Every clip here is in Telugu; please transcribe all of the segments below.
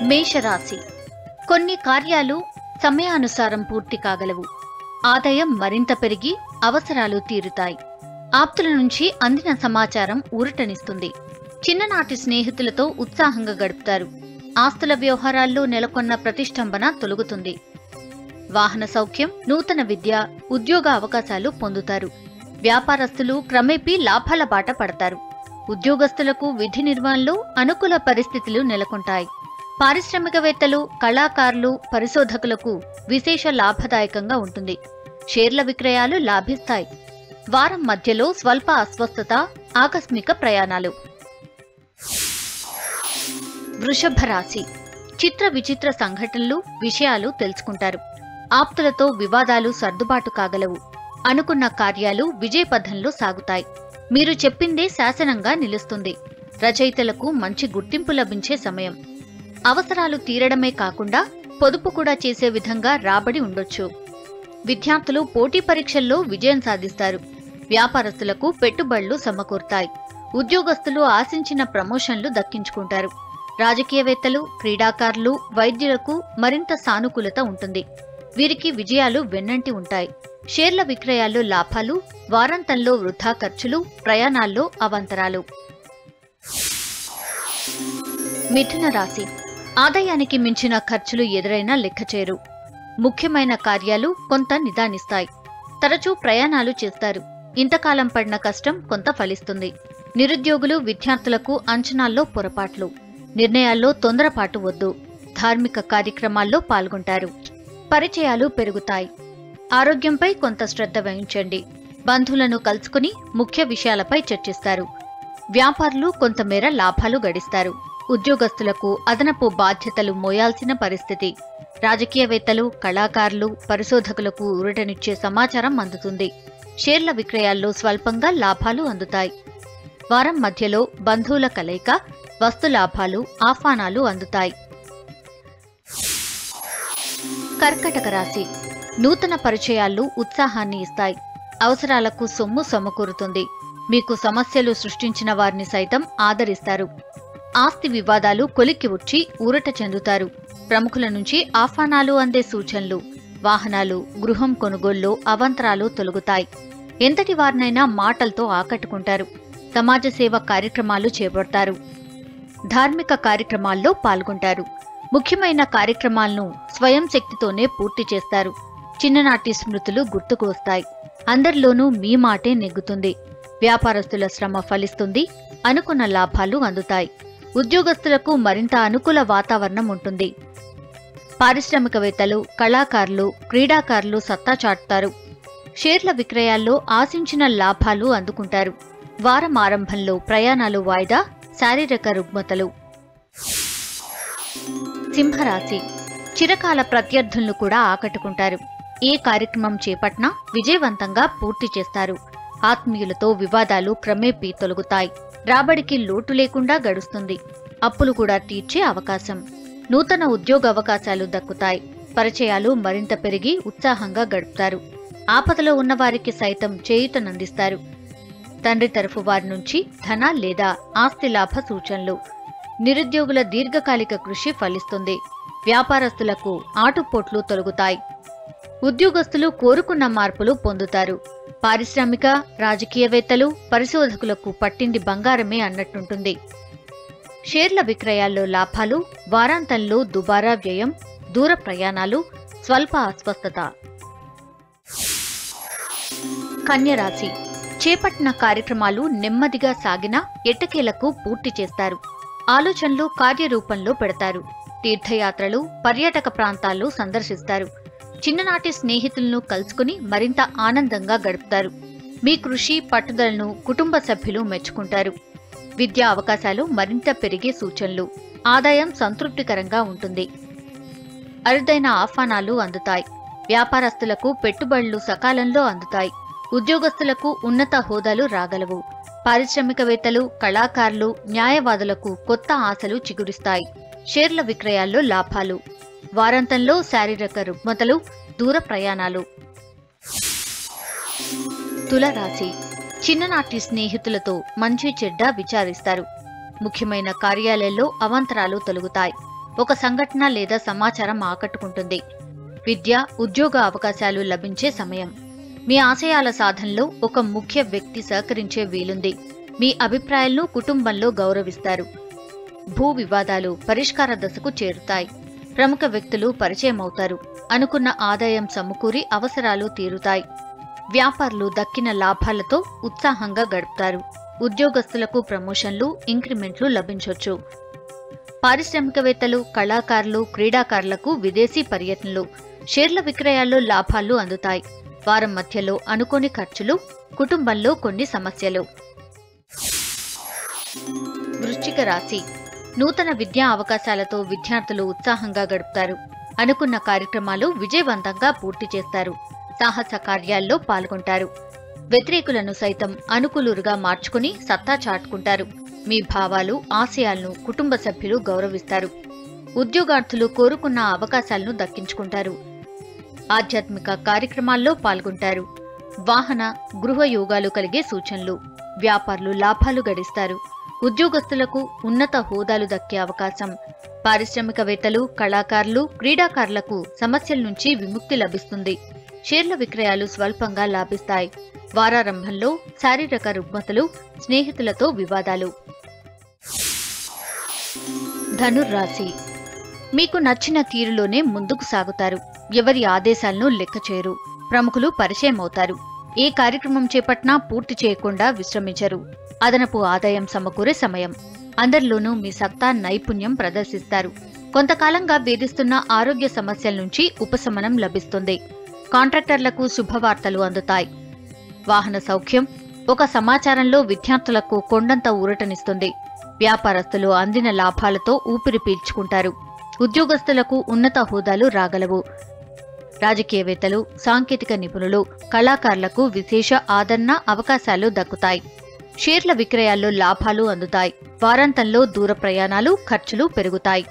మేషరాశి కొన్ని కార్యాలు సమయానుసారం పూర్తి కాగలవు ఆదాయం మరింత పెరిగి అవసరాలు తీరుతాయి ఆప్తుల నుంచి అందిన సమాచారం ఊరటనిస్తుంది చిన్ననాటి స్నేహితులతో ఉత్సాహంగా గడుపుతారు ఆస్తుల వ్యవహారాల్లో నెలకొన్న ప్రతిష్టంభన తొలగుతుంది వాహన సౌఖ్యం నూతన విద్య ఉద్యోగ అవకాశాలు పొందుతారు వ్యాపారస్తులు క్రమేపీ లాభాల బాట పడతారు ఉద్యోగస్తులకు విధి నిర్వహణలో అనుకూల పరిస్థితులు నెలకొంటాయి పారిశ్రామికవేత్తలు కళాకారులు పరిశోధకులకు విశేష లాభదాయకంగా ఉంటుంది షేర్ల విక్రయాలు లాభిస్తాయి వారం మధ్యలో స్వల్ప అస్వస్థత ఆకస్మిక ప్రయాణాలు వృషభ రాశి చిత్ర విచిత్ర సంఘటనలు విషయాలు తెలుసుకుంటారు ఆప్తులతో వివాదాలు సర్దుబాటు కాగలవు అనుకున్న కార్యాలు విజయపథంలో సాగుతాయి మీరు చెప్పిందే శాసనంగా నిలుస్తుంది రచయితలకు మంచి గుర్తింపు లభించే సమయం అవసరాలు తీరడమే కాకుండా పొదుపు కూడా చేసే విధంగా రాబడి ఉండొచ్చు విద్యార్థులు పోటీ పరీక్షల్లో విజయం సాధిస్తారు వ్యాపారస్తులకు పెట్టుబడులు సమకూరుతాయి ఉద్యోగస్తులు ఆశించిన ప్రమోషన్లు దక్కించుకుంటారు రాజకీయవేత్తలు క్రీడాకారులు వైద్యులకు మరింత సానుకూలత ఉంటుంది వీరికి విజయాలు వెన్నంటి ఉంటాయి షేర్ల విక్రయాల్లో లాభాలు వారాంతంలో వృధా ఖర్చులు ప్రయాణాల్లో అవాంతరాలు మిథున రాశి ఆదాయానికి మించిన ఖర్చులు ఎదురైనా లెక్కచేరు ముఖ్యమైన కార్యాలు కొంత నిదానిస్తాయి తరచూ ప్రయాణాలు చేస్తారు ఇంతకాలం పడిన కష్టం కొంత ఫలిస్తుంది నిరుద్యోగులు విద్యార్థులకు అంచనాల్లో పొరపాట్లు నిర్ణయాల్లో తొందరపాటు వద్దు ధార్మిక కార్యక్రమాల్లో పాల్గొంటారు పరిచయాలు పెరుగుతాయి ఆరోగ్యంపై కొంత శ్రద్ధ వహించండి బంధువులను కలుసుకుని ముఖ్య విషయాలపై చర్చిస్తారు వ్యాపారులు కొంతమేర లాభాలు గడిస్తారు ఉద్యోగస్తులకు అదనపు బాధ్యతలు మోయాల్సిన పరిస్థితి రాజకీయవేత్తలు కళాకారులు పరిశోధకులకు ఊరటనిచ్చే సమాచారం అందుతుంది షేర్ల విక్రయాల్లో స్వల్పంగా లాభాలు అందుతాయి వారం మధ్యలో బంధువుల కలయిక వస్తు లాభాలు ఆహ్వానాలు అందుతాయి కర్కటక రాశి నూతన పరిచయాలు ఉత్సాహాన్ని ఇస్తాయి అవసరాలకు సొమ్ము సమకూరుతుంది మీకు సమస్యలు సృష్టించిన వారిని సైతం ఆదరిస్తారు ఆస్తి వివాదాలు కొలిక్కి వచ్చి ఊరట చెందుతారు ప్రముఖుల నుంచి ఆహ్వానాలు అందే సూచనలు వాహనాలు గృహం కొనుగోల్లో అవంతరాలు తొలగుతాయి ఎంతటి వారినైనా మాటలతో ఆకట్టుకుంటారు సమాజ సేవ కార్యక్రమాలు చేపడతారు ధార్మిక కార్యక్రమాల్లో పాల్గొంటారు ముఖ్యమైన కార్యక్రమాలను స్వయం శక్తితోనే పూర్తి చేస్తారు చిన్ననాటి స్మృతులు గుర్తుకు వస్తాయి అందరిలోనూ మీ మాటే నెగ్గుతుంది వ్యాపారస్తుల శ్రమ ఫలిస్తుంది అనుకున్న లాభాలు అందుతాయి ఉద్యోగస్తులకు మరింత అనుకూల వాతావరణం ఉంటుంది పారిశ్రామికవేత్తలు కళాకారులు క్రీడాకారులు సత్తా చాటుతారు షేర్ల విక్రయాల్లో ఆశించిన లాభాలు అందుకుంటారు వారం ఆరంభంలో ప్రయాణాలు వాయిదా శారీరక రుగ్మతలు సింహరాశి చిరకాల ప్రత్యర్థులను కూడా ఆకట్టుకుంటారు ఏ కార్యక్రమం చేపట్టినా విజయవంతంగా పూర్తి చేస్తారు ఆత్మీయులతో వివాదాలు క్రమేపీ తొలగుతాయి రాబడికి లోటు లేకుండా గడుస్తుంది అప్పులు కూడా తీర్చే అవకాశం నూతన ఉద్యోగ అవకాశాలు దక్కుతాయి పరిచయాలు మరింత పెరిగి ఉత్సాహంగా గడుపుతారు ఆపదలో ఉన్నవారికి సైతం చేయూతనందిస్తారు తండ్రి తరఫు వారి నుంచి ధన లేదా ఆస్తి లాభ సూచనలు నిరుద్యోగుల దీర్ఘకాలిక కృషి ఫలిస్తుంది వ్యాపారస్తులకు ఆటుపోట్లు తొలగుతాయి ఉద్యోగస్తులు కోరుకున్న మార్పులు పొందుతారు పారిశ్రామిక రాజకీయవేత్తలు పరిశోధకులకు పట్టింది బంగారమే అన్నట్టుంటుంది షేర్ల విక్రయాల్లో లాభాలు వారాంతంలో దుబారా వ్యయం దూర ప్రయాణాలు స్వల్ప అస్వస్థత కన్యరాశి చేపట్టిన కార్యక్రమాలు నెమ్మదిగా సాగినా ఎట్టకేలకు పూర్తి చేస్తారు ఆలోచనలు కార్యరూపంలో పెడతారు తీర్థయాత్రలు పర్యాటక ప్రాంతాల్లో సందర్శిస్తారు చిన్ననాటి స్నేహితులను కలుసుకుని మరింత ఆనందంగా గడుపుతారు మీ కృషి పట్టుదలను కుటుంబ సభ్యులు మెచ్చుకుంటారు విద్యా అవకాశాలు మరింత పెరిగే సూచనలు ఆదాయం సంతృప్తికరంగా ఉంటుంది అరుదైన ఆహ్వానాలు అందుతాయి వ్యాపారస్తులకు పెట్టుబడులు సకాలంలో అందుతాయి ఉద్యోగస్తులకు ఉన్నత హోదాలు రాగలవు పారిశ్రామికవేత్తలు కళాకారులు న్యాయవాదులకు కొత్త ఆశలు చిగురిస్తాయి షేర్ల విక్రయాల్లో లాభాలు వారాంతంలో శారీరక రుగ్మతలు దూర ప్రయాణాలు తులరాశి చిన్ననాటి స్నేహితులతో మంచి చెడ్డ విచారిస్తారు ముఖ్యమైన కార్యాలయాల్లో అవాంతరాలు తొలగుతాయి ఒక సంఘటన లేదా సమాచారం ఆకట్టుకుంటుంది విద్య ఉద్యోగ అవకాశాలు లభించే సమయం మీ ఆశయాల సాధనలో ఒక ముఖ్య వ్యక్తి సహకరించే వీలుంది మీ అభిప్రాయాలను కుటుంబంలో గౌరవిస్తారు భూ వివాదాలు పరిష్కార దశకు చేరుతాయి ప్రముఖ వ్యక్తులు పరిచయం అవుతారు అనుకున్న ఆదాయం సమకూరి అవసరాలు తీరుతాయి వ్యాపారులు దక్కిన లాభాలతో ఉత్సాహంగా గడుపుతారు ఉద్యోగస్తులకు ప్రమోషన్లు ఇంక్రిమెంట్లు లభించొచ్చు పారిశ్రామికవేత్తలు కళాకారులు క్రీడాకారులకు విదేశీ పర్యటనలు షేర్ల విక్రయాల్లో లాభాలు అందుతాయి వారం మధ్యలో అనుకోని ఖర్చులు కుటుంబంలో కొన్ని సమస్యలు వృశ్చిక రాశి నూతన విద్యా అవకాశాలతో విద్యార్థులు ఉత్సాహంగా గడుపుతారు అనుకున్న కార్యక్రమాలు విజయవంతంగా పూర్తి చేస్తారు సాహస కార్యాల్లో పాల్గొంటారు వ్యతిరేకులను సైతం అనుకూలురుగా మార్చుకుని సత్తా చాటుకుంటారు మీ భావాలు ఆశయాలను కుటుంబ సభ్యులు గౌరవిస్తారు ఉద్యోగార్థులు కోరుకున్న అవకాశాలను దక్కించుకుంటారు ఆధ్యాత్మిక కార్యక్రమాల్లో పాల్గొంటారు వాహన గృహ యోగాలు కలిగే సూచనలు వ్యాపారులు లాభాలు గడిస్తారు ఉద్యోగస్తులకు ఉన్నత హోదాలు దక్కే అవకాశం పారిశ్రామికవేత్తలు కళాకారులు క్రీడాకారులకు సమస్యల నుంచి విముక్తి లభిస్తుంది షేర్ల విక్రయాలు స్వల్పంగా లాభిస్తాయి వారారంభంలో శారీరక రుగ్మతలు స్నేహితులతో వివాదాలు ధనుర్రాశి మీకు నచ్చిన తీరులోనే ముందుకు సాగుతారు ఎవరి ఆదేశాలను లెక్క చేయరు ప్రముఖులు పరిచయం అవుతారు ఏ కార్యక్రమం చేపట్టినా పూర్తి చేయకుండా విశ్రమించరు అదనపు ఆదాయం సమకూరే సమయం అందరిలోనూ మీ సత్తా నైపుణ్యం ప్రదర్శిస్తారు కొంతకాలంగా వేధిస్తున్న ఆరోగ్య సమస్యల నుంచి ఉపశమనం లభిస్తుంది కాంట్రాక్టర్లకు శుభవార్తలు అందుతాయి వాహన సౌఖ్యం ఒక సమాచారంలో విద్యార్థులకు కొండంత ఊరటనిస్తుంది వ్యాపారస్తులు అందిన లాభాలతో ఊపిరి పీల్చుకుంటారు ఉద్యోగస్తులకు ఉన్నత హోదాలు రాగలవు రాజకీయవేత్తలు సాంకేతిక నిపుణులు కళాకారులకు విశేష ఆదరణ అవకాశాలు దక్కుతాయి షేర్ల విక్రయాల్లో లాభాలు అందుతాయి వారాంతంలో దూర ప్రయాణాలు ఖర్చులు పెరుగుతాయి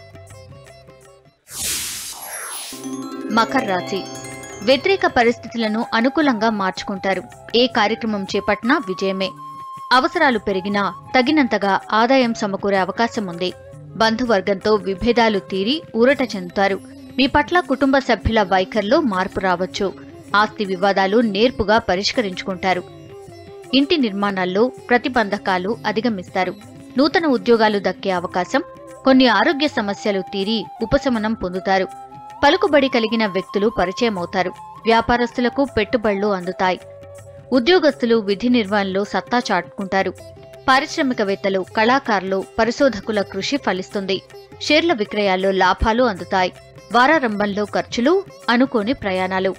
మకర రాశి వ్యతిరేక పరిస్థితులను అనుకూలంగా మార్చుకుంటారు ఏ కార్యక్రమం చేపట్టినా విజయమే అవసరాలు పెరిగినా తగినంతగా ఆదాయం సమకూరే అవకాశం ఉంది బంధువర్గంతో విభేదాలు తీరి ఊరట చెందుతారు మీ పట్ల కుటుంబ సభ్యుల వైఖరిలో మార్పు రావచ్చు ఆస్తి వివాదాలు నేర్పుగా పరిష్కరించుకుంటారు ఇంటి నిర్మాణాల్లో ప్రతిబంధకాలు అధిగమిస్తారు నూతన ఉద్యోగాలు దక్కే అవకాశం కొన్ని ఆరోగ్య సమస్యలు తీరి ఉపశమనం పొందుతారు పలుకుబడి కలిగిన వ్యక్తులు పరిచయం అవుతారు వ్యాపారస్తులకు పెట్టుబడులు అందుతాయి ఉద్యోగస్తులు విధి నిర్వహణలో సత్తా చాటుకుంటారు పారిశ్రామికవేత్తలు కళాకారులు పరిశోధకుల కృషి ఫలిస్తుంది షేర్ల విక్రయాల్లో లాభాలు అందుతాయి వారారంభంలో ఖర్చులు అనుకోని ప్రయాణాలు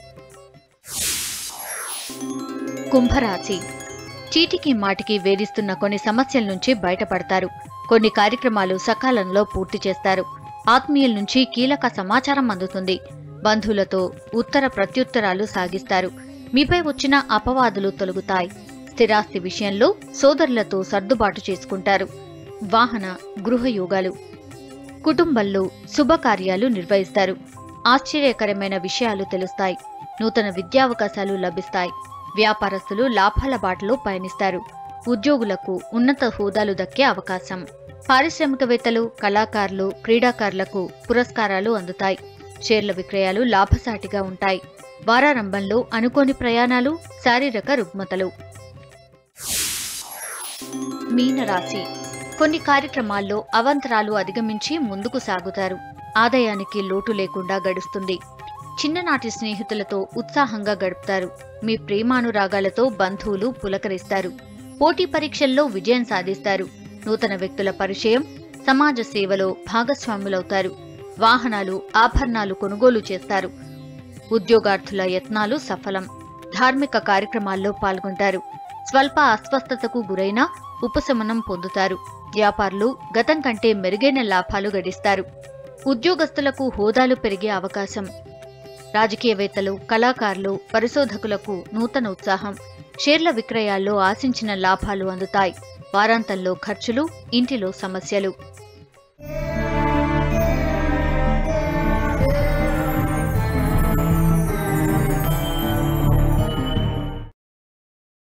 కుంభరాశి చీటికి మాటికి వేధిస్తున్న కొన్ని సమస్యల నుంచి బయటపడతారు కొన్ని కార్యక్రమాలు సకాలంలో పూర్తి చేస్తారు ఆత్మీయుల నుంచి కీలక సమాచారం అందుతుంది బంధువులతో ఉత్తర ప్రత్యుత్తరాలు సాగిస్తారు మీపై వచ్చిన అపవాదులు తొలగుతాయి స్థిరాస్తి విషయంలో సోదరులతో సర్దుబాటు చేసుకుంటారు వాహన గృహ యోగాలు కుటుంబంలో శుభకార్యాలు నిర్వహిస్తారు ఆశ్చర్యకరమైన విషయాలు తెలుస్తాయి నూతన విద్యావకాశాలు లభిస్తాయి వ్యాపారస్తులు లాభాల బాటలో పయనిస్తారు ఉద్యోగులకు ఉన్నత హోదాలు దక్కే అవకాశం పారిశ్రామికవేత్తలు కళాకారులు క్రీడాకారులకు పురస్కారాలు అందుతాయి షేర్ల విక్రయాలు లాభసాటిగా ఉంటాయి వారారంభంలో అనుకోని ప్రయాణాలు శారీరక రుగ్మతలు మీనరాశి కొన్ని కార్యక్రమాల్లో అవంతరాలు అధిగమించి ముందుకు సాగుతారు ఆదాయానికి లోటు లేకుండా గడుస్తుంది చిన్ననాటి స్నేహితులతో ఉత్సాహంగా గడుపుతారు మీ ప్రేమానురాగాలతో బంధువులు పులకరిస్తారు పోటీ పరీక్షల్లో విజయం సాధిస్తారు నూతన వ్యక్తుల పరిచయం సమాజ సేవలో భాగస్వాములవుతారు వాహనాలు ఆభరణాలు కొనుగోలు చేస్తారు ఉద్యోగార్థుల యత్నాలు సఫలం ధార్మిక కార్యక్రమాల్లో పాల్గొంటారు స్వల్ప అస్వస్థతకు గురైనా ఉపశమనం పొందుతారు వ్యాపారులు గతం కంటే మెరుగైన లాభాలు గడిస్తారు ఉద్యోగస్తులకు హోదాలు పెరిగే అవకాశం రాజకీయవేత్తలు కళాకారులు పరిశోధకులకు నూతన ఉత్సాహం షేర్ల విక్రయాల్లో ఆశించిన లాభాలు అందుతాయి వారాంతంలో ఖర్చులు ఇంటిలో సమస్యలు